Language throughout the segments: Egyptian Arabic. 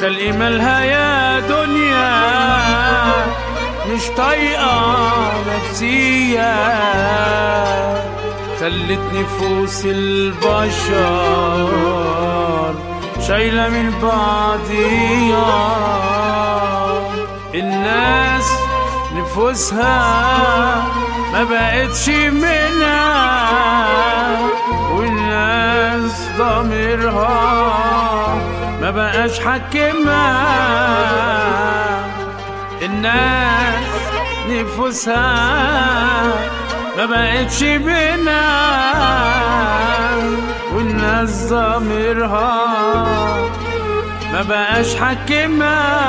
خلقي مالها يا دنيا مش طايقة نفسية خلت نفوس البشر شايلة من بعضيها الناس نفوسها ما بقتش منها والناس ضميرها ما بقاش حكمها الناس نفوسها ما بقتش منها والناس ضميرها ما بقاش حكمها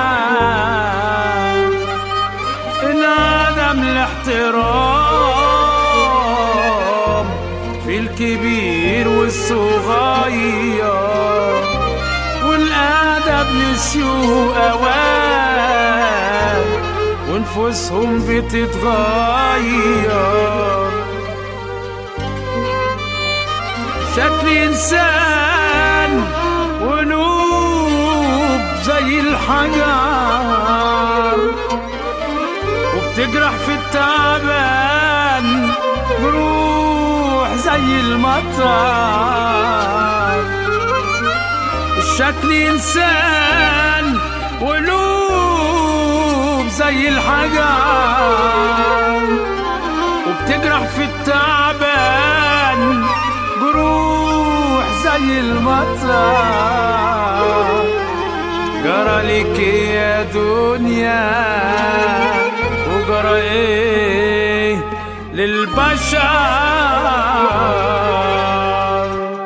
انعدم الاحترام في الكبير والصغير والادب نسيوه اوان ونفوسهم بتتغير شكل انسان ونوب زي الحجر وبتجرح في التعبان جروح زي المطر الشكل انسان وقلوب زي الحجر وبتجرح في التعبان جروح زي المطر جرى لك يا دنيا وجرى ايه للبشر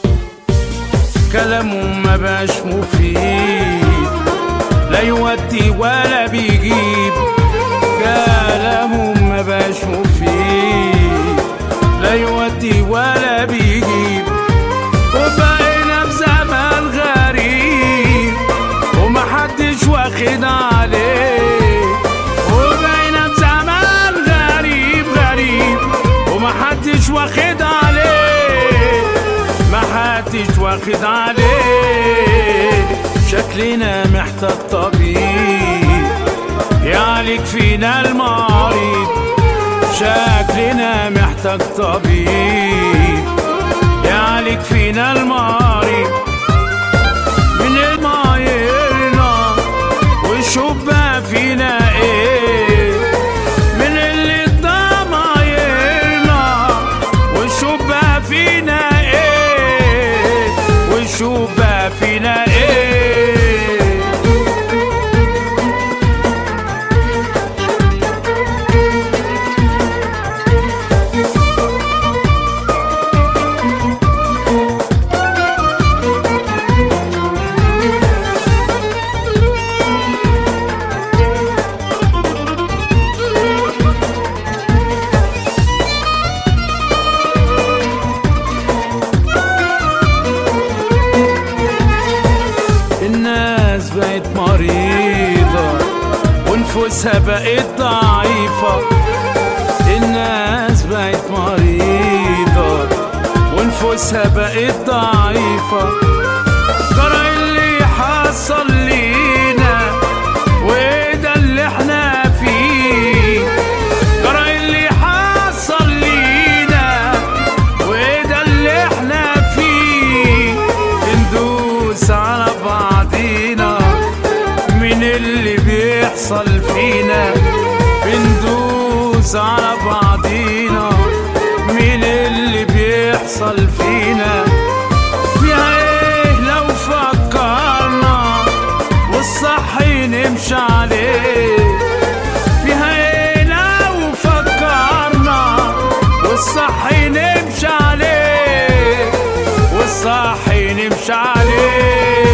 كلامه ما بقاش مفيد لا يودي ولا بيجيب كلامه ما بقاش مفيد لا يودي ولا بيجيب وبقينا في زمان غريب ومحدش واخد عليه وبقينا في زمان غريب غريب ومحدش واخد عليه محدش واخد عليه شكلنا محتاج طبيب يعالج فينا المريض شكلنا محتاج طبيب يعالج فينا المريض من المايرنا وشوف بقى فينا ايه من اللي ضمايرنا وشوف بقى فينا ايه وشوف بقى فينا ايه الناس بقت مريضة ونفوسها بقت ضعيفة الناس بقت مريضة ونفوسها بقت ضعيفة جرى اللي حصل لينا وده اللي احنا فيه جرى اللي حصل لينا وده اللي احنا فيه بندوس على بعضينا من اللي بيحصل فينا بندوس على بعضينا من اللي بيحصل فينا فيها ايه لو فكرنا والصح نمشي عليه فيها ايه لو فكرنا والصح نمشي عليه والصح نمشي عليه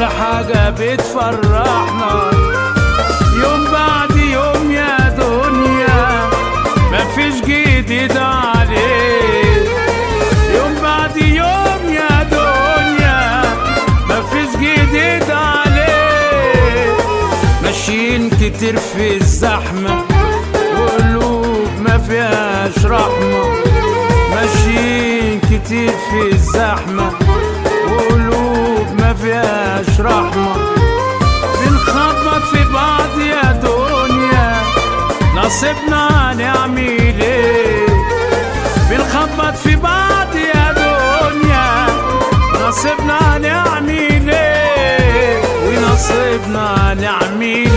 ولا حاجة بتفرحنا يوم بعد يوم يا دنيا مفيش جديد عليه يوم بعد يوم يا دنيا مفيش جديد عليه ماشيين كتير في الزحمة وقلوب ما فيهاش رحمة ماشيين كتير في الزحمة وقلوب ما فيهاش رحمة بنخبط في بعض يا دنيا نصيبنا نعمل ايه بنخبط في بعض يا دنيا نصيبنا نعمل ايه ونصيبنا نعمل